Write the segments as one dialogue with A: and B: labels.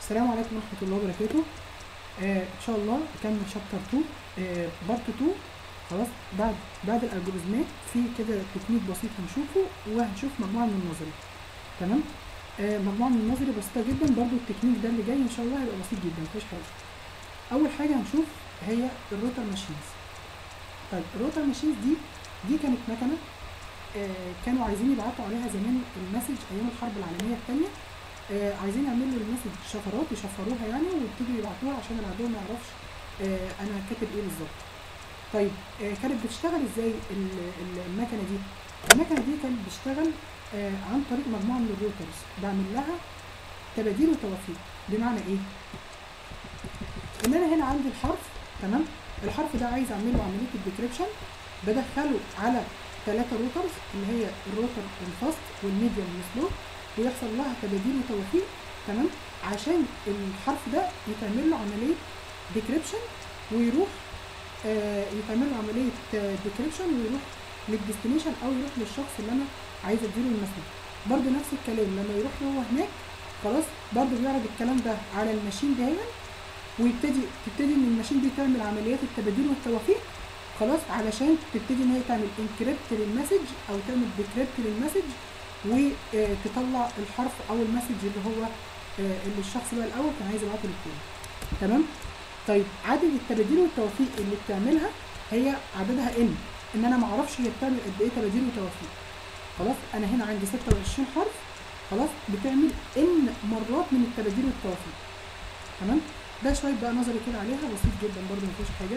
A: السلام عليكم ورحمة الله وبركاته آه إن شاء الله نكمل شابتر 2 آه بارت 2 خلاص بعد بعد الالجوريزمات في كده تكنيك بسيط هنشوفه وهنشوف مجموعة من النظري تمام آه مجموعة من النظري بسيطة جدا برضو التكنيك ده اللي جاي إن شاء الله هيبقى بسيط جدا مفيش حاجة أول حاجة هنشوف هي الروتر ماشينز طيب الروتر ماشينز دي دي كانت مكنة آه كانوا عايزين يبعتوا عليها زمان المسج أيام الحرب العالمية الثانية آه عايزين يعملوا المسج شفرات يشفروها يعني ويبتدوا يبعتوها عشان العدو ما يعرفش آه انا كاتب ايه بالظبط طيب آه كانت بتشتغل ازاي ال- ال- المكنه دي المكنه دي كانت بتشتغل آه عن طريق مجموعه من الروترز بعمل لها تباديل وتوافيق بمعنى ايه ان انا هنا عندي الحرف تمام الحرف ده عايز اعمل له عمليه الديكريبشن بدخله على ثلاثة روترز اللي هي الروتر الفاست والميديوم والسلو ويحصل لها تباديل وتوافيق تمام عشان الحرف ده يتعمل له عمليه ديكريبشن ويروح آه يتعمل له عمليه ديكريبشن ويروح للديستنيشن او يروح للشخص اللي انا عايز اديله المسج برضه نفس الكلام لما يروح له هو هناك خلاص برضه بيعرض الكلام ده على الماشين ده ويبتدي تبتدي ان الماشين دي تعمل عمليات التبادل والتوافيق خلاص علشان تبتدي ان هي تعمل انكريبت للمسج او تعمل ديكريبت للمسج وتطلع الحرف او المسج اللي هو آه، اللي الشخص بقى الاول كان عايز يبعته للتاني تمام طيب عدد التباديل والتوافيق اللي بتعملها هي عددها ان ان انا ما اعرفش هي بتعمل قد ايه تباديل وتوافيق خلاص انا هنا عندي 26 حرف خلاص بتعمل ان مرات من التباديل والتوافيق تمام ده شويه بقى نظري كده عليها بسيط جدا برضه ما فيهوش حاجه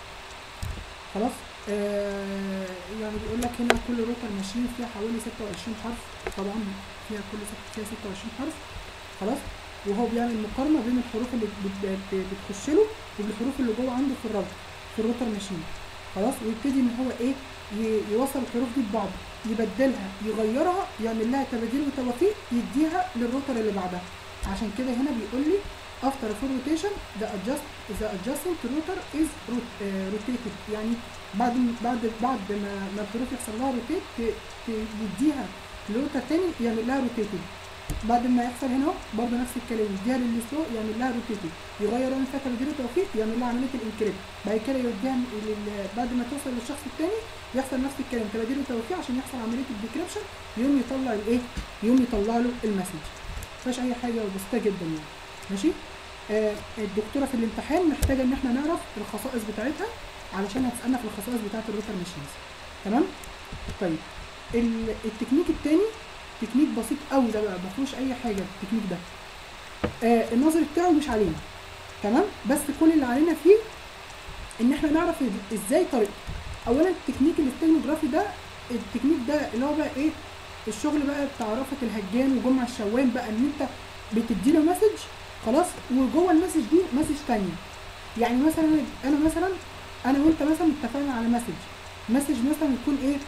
A: خلاص آه يعني بيقول لك هنا كل روتر ماشين فيها حوالي 26 حرف طبعا فيها كل ست فيها 26 حرف خلاص وهو بيعمل مقارنه بين الحروف اللي بت- بت- بتخش له وبالحروف اللي جوه عنده في الراوتر في الروتر ماشين خلاص ويبتدي ان هو ايه ي- يوصل الحروف دي ببعض يبدلها يغيرها يعمل لها تباديل وتوافيق يديها للروتر اللي بعدها عشان كده هنا بيقول لي after full rotation the adjust the adjacent router is rot- آه, rotated يعني بعد بعد بعد ما ما الحروف يحصل لها روتيت يديها لروتر تاني يعمل لها روتيتد بعد ما يحصل هنا اهو برضه نفس الكلام يديها للسلو يعمل لها روتيتد يغير يعمل فيها تبديل وتوفيق يعمل لها عمليه الانكريبت بعد كده يوديها لل- بعد ما توصل للشخص التاني يحصل نفس الكلام تبديل وتوفيق عشان يحصل عمليه الديكريبشن يقوم يطلع الايه يقوم يطلع له المسج مفيهاش اي حاجه وبسيطه جدا يعني ماشي آه الدكتوره في الامتحان محتاجه ان احنا نعرف الخصائص بتاعتها علشان هتسالنا في الخصائص بتاعت الروتر ماشينز تمام طيب ال- التكنيك التاني تكنيك بسيط قوي ده بقى ما فيهوش اي حاجه التكنيك ده آه النظري بتاعه مش علينا تمام بس كل اللي علينا فيه ان احنا نعرف إز- ازاي طريقته اولا التكنيك الاستينوجرافي ده التكنيك ده اللي هو بقى ايه الشغل بقى بتاع رأفت الهجان وجمع الشوام بقى ان انت بتدي له مسج خلاص وجوه المسج دي مسج تانية يعني مثلا انا مثلا انا وانت مثلا اتفقنا على مسج مسج مثلا يكون ايه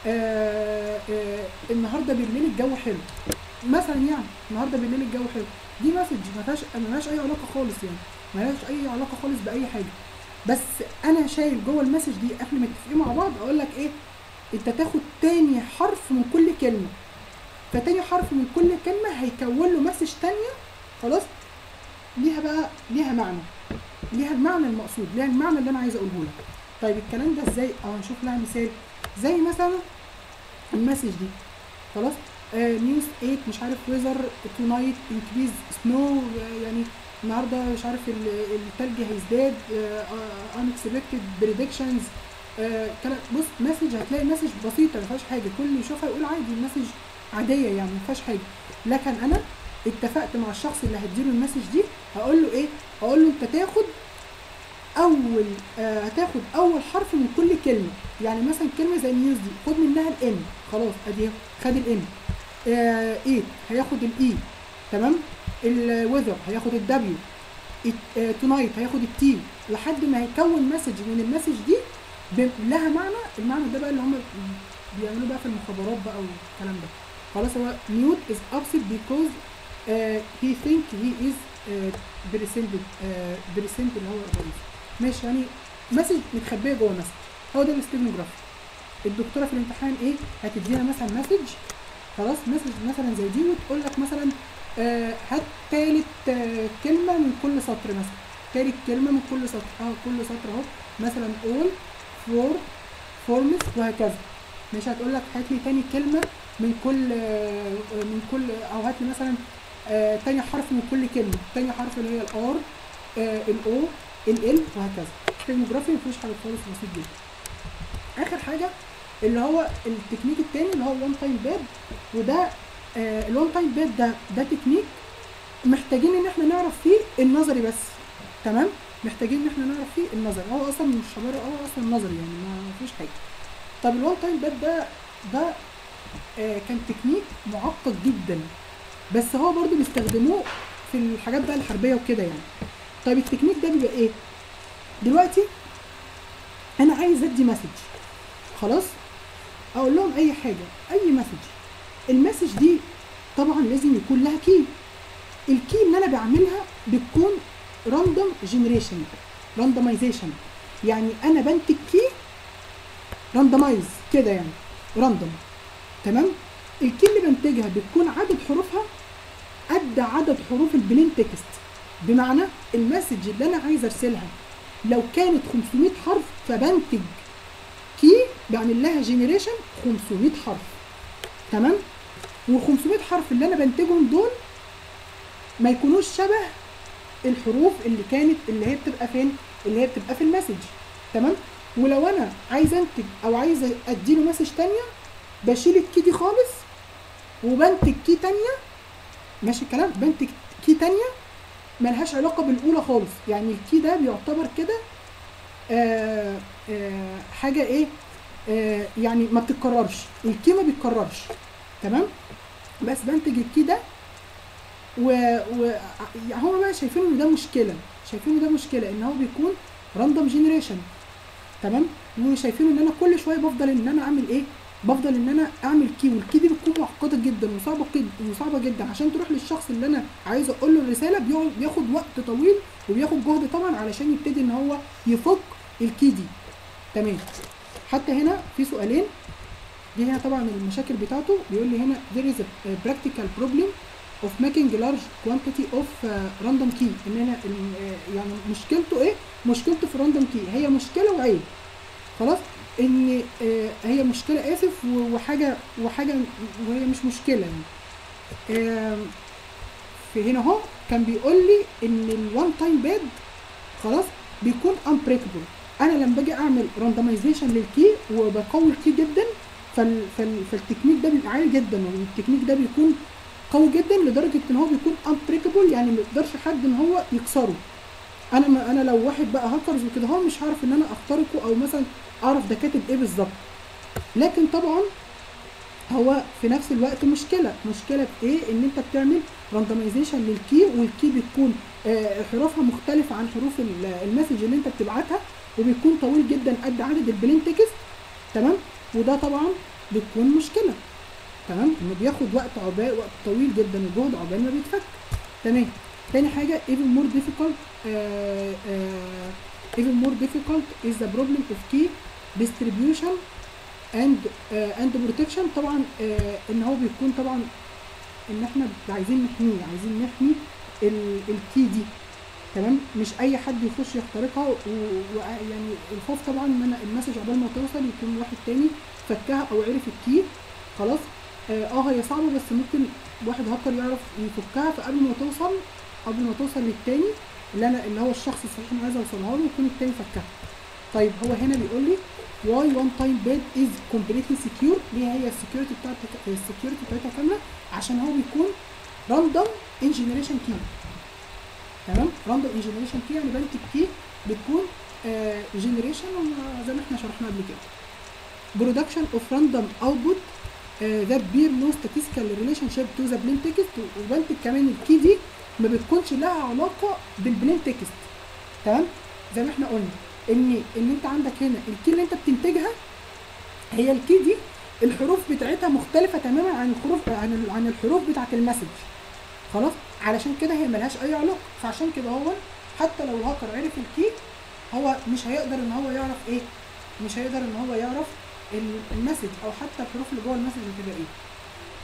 A: آه آه النهارده بالليل الجو حلو مثلا يعني النهارده بالليل الجو حلو دي مسج ما فيهاش ما لهاش اي علاقه خالص يعني ما لهاش اي علاقه خالص باي حاجه بس انا شايل جوه المسج دي احنا متفقين مع بعض اقول لك ايه انت تاخد تاني حرف من كل كلمه فتاني حرف من كل كلمه هيكون له مسج تانية خلاص ليها بقى ليها معنى ليها المعنى المقصود ليها المعنى اللي انا عايز اقوله لك طيب الكلام ده ازاي اه هنشوف لها مثال زي مثلا المسج دي خلاص نيوز 8 مش عارف ويزر تونايت انكريز سنو يعني النهارده مش عارف ال- التلج هيزداد انكسبكتد بريدكشنز بص مسج هتلاقي مسج بسيطه ما فيهاش حاجه كل اللي يشوفها يقول عادي المسج عاديه يعني ما فيهاش حاجه لكن انا اتفقت مع الشخص اللي هديله المسج دي هقول له ايه هقول له انت تاخد اول آه هتاخد اول حرف من كل كلمه يعني مثلا كلمه زي نيوز دي خد منها الان خلاص ادي خد الان آه ايه هياخد الاي تمام الويذر هياخد الدبليو تونايت هياخد التي لحد ما هيكون مسج من المسج دي ب- لها معنى المعنى ده بقى اللي هم بيعملوه بقى في المخابرات بقى والكلام ده خلاص هو نيوت از upset because uh, he think he is uh, presented uh, present اللي هو الرئيس ماشي يعني مسج متخبيه جوه مسج هو ده الاستيجنوجرافي الدكتوره في الامتحان ايه هتدينا مثلا مسج خلاص مسج مثلا زي دي وتقول لك مثلا آه هات تالت آه كلمه من كل سطر مثلا تالت كلمه من كل سطر اهو كل سطر اهو مثلا all for فورمز وهكذا مش هتقول لك هات لي تاني كلمه من كل آه من كل او هات لي مثلا آه تاني حرف من كل كلمه تاني حرف اللي هي الار آه الاو ال وهكذا الديموغرافي ما فيهوش حاجه خالص بسيط جدا اخر حاجه اللي هو التكنيك التاني اللي هو الوان تايم باد وده آه الوان تايم باد ده ده تكنيك محتاجين ان احنا نعرف فيه النظري بس تمام محتاجين ان احنا نعرف فيه النظري هو اصلا مش عباره هو اصلا نظري يعني ما فيش حاجه طب الوان تايم باد ده ده آه كان تكنيك معقد جدا بس هو برضو بيستخدموه في الحاجات بقى الحربيه وكده يعني طيب التكنيك ده بيبقى ايه دلوقتي انا عايز ادي مسج خلاص اقول لهم اي حاجه اي مسج المسج دي طبعا لازم يكون لها كي الكي اللي انا بعملها بتكون راندوم جنريشن راندمايزيشن يعني انا بنتج كي راندمايز كده يعني راندوم تمام الكي اللي بنتجها بتكون عدد حروفها قد عدد حروف البلين تكست بمعنى المسج اللي انا عايز ارسلها لو كانت 500 حرف فبنتج كي بعمل لها جنريشن 500 حرف تمام وال500 حرف اللي انا بنتجهم دول ما يكونوش شبه الحروف اللي كانت اللي هي بتبقى فين اللي هي بتبقى في المسج تمام ولو انا عايز انتج او عايز اديله مسج تانية بشيل الكي دي خالص وبنتج كي تانية ماشي الكلام بنتج كي تانية ملهاش علاقة بالأولى خالص يعني الكي ده بيعتبر كده آه آه حاجة ايه آه يعني ما بتتكررش الكي ما بيتكررش تمام بس بنتج الكي ده و, و هم بقى شايفين ان ده مشكله شايفين ان ده مشكله ان هو بيكون راندوم جنريشن تمام وشايفين ان انا كل شويه بفضل ان انا اعمل ايه بفضل ان انا اعمل كي والكي دي بتكون معقده جدا وصعبه جدا وصعبه جدا عشان تروح للشخص اللي انا عايز اقول له الرساله بيقعد بياخد وقت طويل وبياخد جهد طبعا علشان يبتدي ان هو يفك الكي دي تمام حتى هنا في سؤالين دي هنا طبعا المشاكل بتاعته بيقول لي هنا there is a practical problem of making large quantity of uh, random key ان انا يعني مشكلته ايه مشكلته في random key هي مشكله وعيب خلاص ان آه هي مشكله اسف وحاجه وحاجه وهي مش مشكله يعني آه في هنا اهو كان بيقول لي ان الوان تايم باد خلاص بيكون unbreakable انا لما باجي اعمل راندمايزيشن للكي وبقوي الكي جدا فال فال فالتكنيك ده بيبقى عالي جدا والتكنيك ده بيكون قوي جدا لدرجه ان هو بيكون unbreakable يعني ما يقدرش حد ان هو يكسره انا ما انا لو واحد بقى هاكرز وكده هو مش هعرف ان انا اخترقه او مثلا اعرف ده كاتب ايه بالظبط لكن طبعا هو في نفس الوقت مشكله مشكله في ايه ان انت بتعمل راندمايزيشن للكي والكي بتكون آه حروفها مختلفه عن حروف المسج اللي انت بتبعتها وبيكون طويل جدا قد عدد البلين تكست تمام وده طبعا بتكون مشكله تمام انه بياخد وقت عقبال وقت طويل جدا وجهد عقبال ما بيتفك تمام تاني حاجه even more difficult uh, uh, even more difficult is the problem of key distribution and uh, and protection طبعا uh, ان هو بيكون طبعا ان احنا عايزين نحميه عايزين نحمي الكي دي تمام مش اي حد يخش يخترقها ويعني الخوف طبعا ان انا المسج عقبال ما توصل يكون واحد تاني فكها او عرف الكي خلاص اه هي صعبه بس ممكن واحد هاكر يعرف يفكها فقبل ما توصل قبل ما توصل للتاني اللي انا اللي هو الشخص الصحيح اللي عايز اوصلها له يكون التاني فكها طيب هو هنا بيقول لي واي وان تايم بيد از كومبليتلي سكيور ليه هي السكيورتي بتاعتها السكيورتي بتاعتها كامله عشان هو بيكون راندوم ان جنريشن كي تمام راندوم ان جنريشن كي يعني بنتج كي بتكون جنريشن زي ما احنا شرحنا قبل كده برودكشن اوف راندوم اوتبوت ذات بير نو statistical relationship to the plain text وبنتج كمان الكي دي ما بتكونش لها علاقه بالبلين تكست تمام زي ما احنا قلنا ان ان انت عندك هنا الكي اللي انت بتنتجها هي الكي دي الحروف بتاعتها مختلفه تماما عن الحروف عن عن الحروف بتاعت المسج خلاص علشان كده هي ملهاش اي علاقه فعشان كده هو حتى لو الهاكر عرف الكي هو مش هيقدر ان هو يعرف ايه مش هيقدر ان هو يعرف المسج او حتى الحروف اللي جوه المسج بتبقى ايه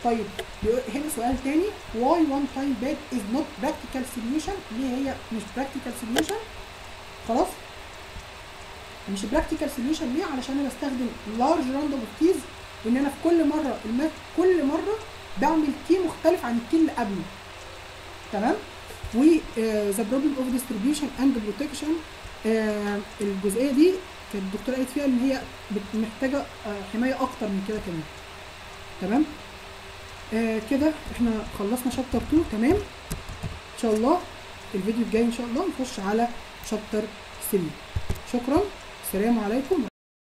A: طيب بيقول- هنا سؤال تاني why one time bed is not practical solution ليه هي مش practical solution خلاص مش practical solution ليه علشان انا بستخدم large random of keys وان انا في كل مره الماث كل مره بعمل كي مختلف عن الكي اللي قبله تمام و ذا بروبلم اوف ديستريبيوشن اند بروتكشن الجزئيه دي كانت الدكتوره قالت فيها ان هي بت- محتاجه آه، حمايه اكتر من كده كمان تمام آه كده احنا خلصنا شابتر 2 تمام ان شاء الله الفيديو الجاي ان شاء الله نخش على شابتر 3 شكرا السلام عليكم